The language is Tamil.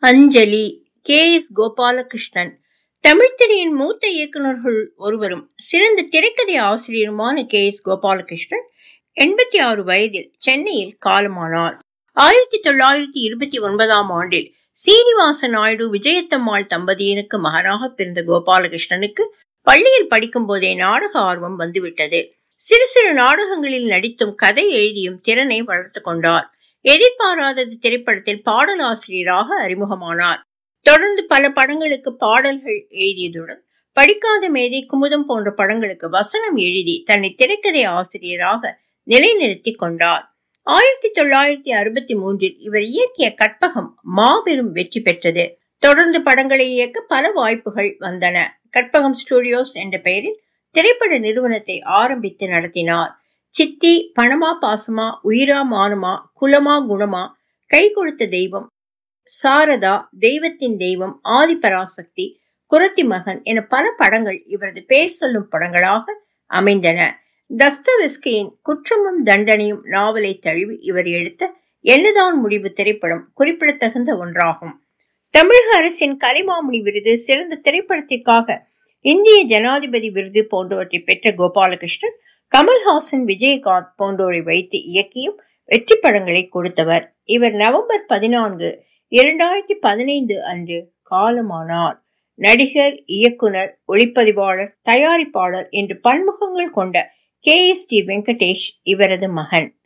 அஞ்சலி கே எஸ் கோபாலகிருஷ்ணன் தமிழ்த்திரையின் மூத்த இயக்குநர்கள் ஒருவரும் சிறந்த திரைக்கதை ஆசிரியருமான கே எஸ் கோபாலகிருஷ்ணன் எண்பத்தி ஆறு வயதில் சென்னையில் காலமானார் ஆயிரத்தி தொள்ளாயிரத்தி இருபத்தி ஒன்பதாம் ஆண்டில் சீனிவாச நாயுடு விஜயத்தம்மாள் தம்பதியினுக்கு மகனாக பிறந்த கோபாலகிருஷ்ணனுக்கு பள்ளியில் படிக்கும் போதே நாடக ஆர்வம் வந்துவிட்டது சிறு சிறு நாடகங்களில் நடித்தும் கதை எழுதியும் திறனை வளர்த்து கொண்டார் எதிர்பாராதது திரைப்படத்தில் பாடலாசிரியராக அறிமுகமானார் தொடர்ந்து பல படங்களுக்கு பாடல்கள் எழுதியதுடன் படிக்காத மேதை குமுதம் போன்ற படங்களுக்கு வசனம் எழுதி தன்னை திரைக்கதை ஆசிரியராக நிலைநிறுத்திக் கொண்டார் ஆயிரத்தி தொள்ளாயிரத்தி அறுபத்தி மூன்றில் இவர் இயக்கிய கற்பகம் மாபெரும் வெற்றி பெற்றது தொடர்ந்து படங்களை இயக்க பல வாய்ப்புகள் வந்தன கற்பகம் ஸ்டுடியோஸ் என்ற பெயரில் திரைப்பட நிறுவனத்தை ஆரம்பித்து நடத்தினார் சித்தி பணமா பாசமா உயிரா மானமா குலமா குணமா கை கொடுத்த தெய்வம் சாரதா தெய்வத்தின் தெய்வம் ஆதிபராசக்தி குரத்தி மகன் என பல படங்கள் இவரது பெயர் சொல்லும் படங்களாக அமைந்தன தஸ்தவெஸ்கியின் குற்றமும் தண்டனையும் நாவலை தழுவி இவர் எடுத்த என்னதான் முடிவு திரைப்படம் குறிப்பிடத்தகுந்த ஒன்றாகும் தமிழக அரசின் கலைமாமணி விருது சிறந்த திரைப்படத்திற்காக இந்திய ஜனாதிபதி விருது போன்றவற்றை பெற்ற கோபாலகிருஷ்ணன் கமல்ஹாசன் விஜயகாந்த் போன்றோரை வைத்து இயக்கியும் வெற்றி படங்களை கொடுத்தவர் இவர் நவம்பர் பதினான்கு இரண்டாயிரத்தி பதினைந்து அன்று காலமானார் நடிகர் இயக்குனர் ஒளிப்பதிவாளர் தயாரிப்பாளர் என்று பன்முகங்கள் கொண்ட கே எஸ் டி வெங்கடேஷ் இவரது மகன்